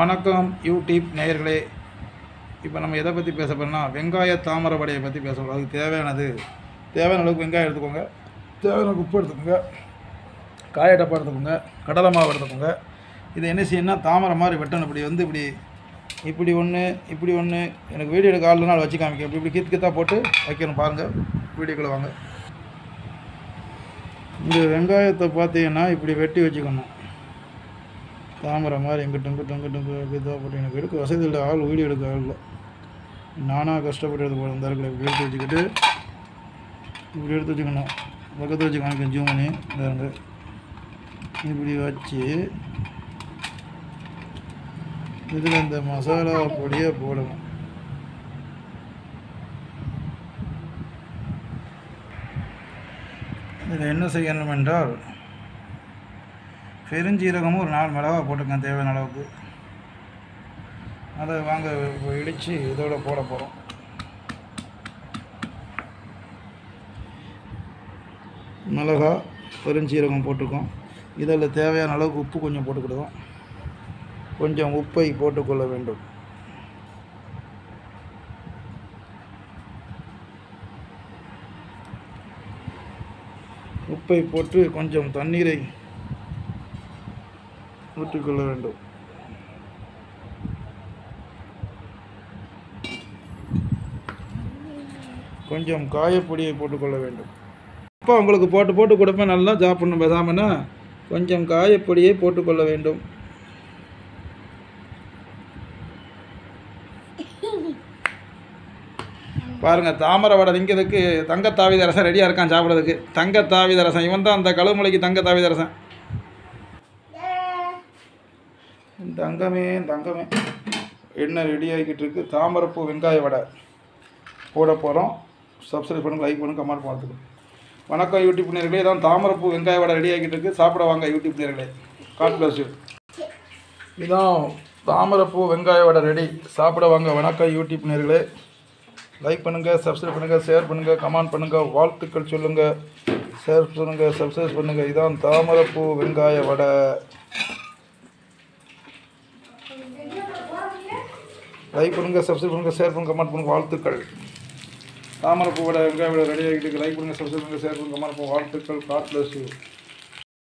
வணக்கம் யூடியூப் நேயர்களே இப்போ நம்ம எதை பற்றி பேச போறோம்னா வெங்காய தாமரை வடையை பற்றி பேச போகிறோம் அதுக்கு தேவையானது தேவையான அளவுக்கு வெங்காயம் எடுத்துக்கோங்க தேவையான அளவுக்கு உப்பு எடுத்துக்கோங்க காய டப்பா எடுத்துக்கோங்க கடலை மாவு எடுத்துக்கோங்க இது என்ன செய்யணும்னா தாமரை மாதிரி வெட்டணும் இப்படி வந்து இப்படி இப்படி ஒன்று இப்படி ஒன்று எனக்கு வீடியோ எடுக்க ஆளுனா வச்சு காமிக்க இப்படி இப்படி கீத்து கீத்தா போட்டு வைக்கணும் பாருங்கள் வீடியோக்குள்ளே வாங்க இந்த வெங்காயத்தை பார்த்தீங்கன்னா இப்படி வெட்டி வச்சுக்கணும் தாமரை மாதிரி எங்கிட்ட இங்கிட்ட இங்கிட்ட இங்கிட்ட இதாக போட்டு எனக்கு எடுக்க வசதி இல்லை ஆள் வீடியோ எடுக்க ஆள் இல்லை நானாக கஷ்டப்பட்டு எடுத்து போகிறேன் இந்த இடத்துல இப்படி எடுத்து வச்சுக்கிட்டு இப்படி எடுத்து வச்சுக்கணும் பக்கத்தில் வச்சு காமிக்கணும் ஜூம் பண்ணி இந்த இருந்து இப்படி வச்சு இதில் இந்த மசாலா பொடியை போடணும் இதில் என்ன செய்யணும் என்றால் பெருஞ்சீரகமும் ஒரு நாலு மிளகா போட்டுக்கேன் தேவையான அளவுக்கு அதை வாங்க இடித்து இதோட போட போகிறோம் மிளகா பெருஞ்சீரகம் போட்டிருக்கோம் இதில் தேவையான அளவுக்கு உப்பு கொஞ்சம் போட்டுக்கிடுவோம் கொஞ்சம் உப்பை போட்டுக்கொள்ள வேண்டும் உப்பை போட்டு கொஞ்சம் தண்ணீரை ஊற்றிக்கொள்ள வேண்டும் கொஞ்சம் காயப்பொடியை போட்டுக்கொள்ள வேண்டும் அப்போ உங்களுக்கு போட்டு போட்டு கொடுப்பேன் நல்லா சாப்பிடணும் பேசாமன்னா கொஞ்சம் காயப்பொடியை போட்டுக்கொள்ள வேண்டும் பாருங்க தாமரை வடை திங்கிறதுக்கு தங்க தாவிதரசன் ரெடியாக இருக்கான் சாப்பிட்றதுக்கு தங்க தாவிதரசன் இவன் தான் அந்த கழுமலைக்கு தங்க தாவிதரசன் தங்கமே தங்கமே எண்ணெய் ரெடி ஆகிக்கிட்டு இருக்கு தாமரைப்பூ வெங்காய வடை போட போகிறோம் சப்ஸ்கிரைப் பண்ணுங்க லைக் பண்ணுங்க கமெண்ட் பண்ணுறதுக்கு வணக்கம் யூடியூப் நேர்களே இதான் தாமரைப்பூ வெங்காய வடை ரெடி ஆகிக்கிட்டு இருக்கு சாப்பிட வாங்க யூடியூப் நேர்களே காட் பிளஸ் யூ இதான் தாமரைப்பூ வெங்காய வடை ரெடி சாப்பிட வாங்க வணக்கம் யூடியூப் நேர்களே லைக் பண்ணுங்கள் சப்ஸ்கிரைப் பண்ணுங்கள் ஷேர் பண்ணுங்கள் கமெண்ட் பண்ணுங்கள் வாழ்த்துக்கள் சொல்லுங்கள் ஷேர் பண்ணுங்கள் சப்ஸ்கிரைப் பண்ணுங்கள் இதான் தாமரைப்பூ வெங்காய வடை லைக் பண்ணுங்கள் சப்ஸ்கிரைப் பண்ணுங்கள் ஷேர் பண்ணுங்கள் கமெண்ட் பண்ணுங்கள் வாழ்த்துக்கள் தாமரைப்பூ வடை வெங்காய வடை ரெடி ஆகிட்டு லைக் பண்ணுங்கள் சப்ஸ்கிரைப் பண்ணுங்கள் ஷேர் பண்ணுங்கள் கமெண்ட் பண்ணுங்கள் வாழ்த்துக்கள் காட் பிளஸ் யூ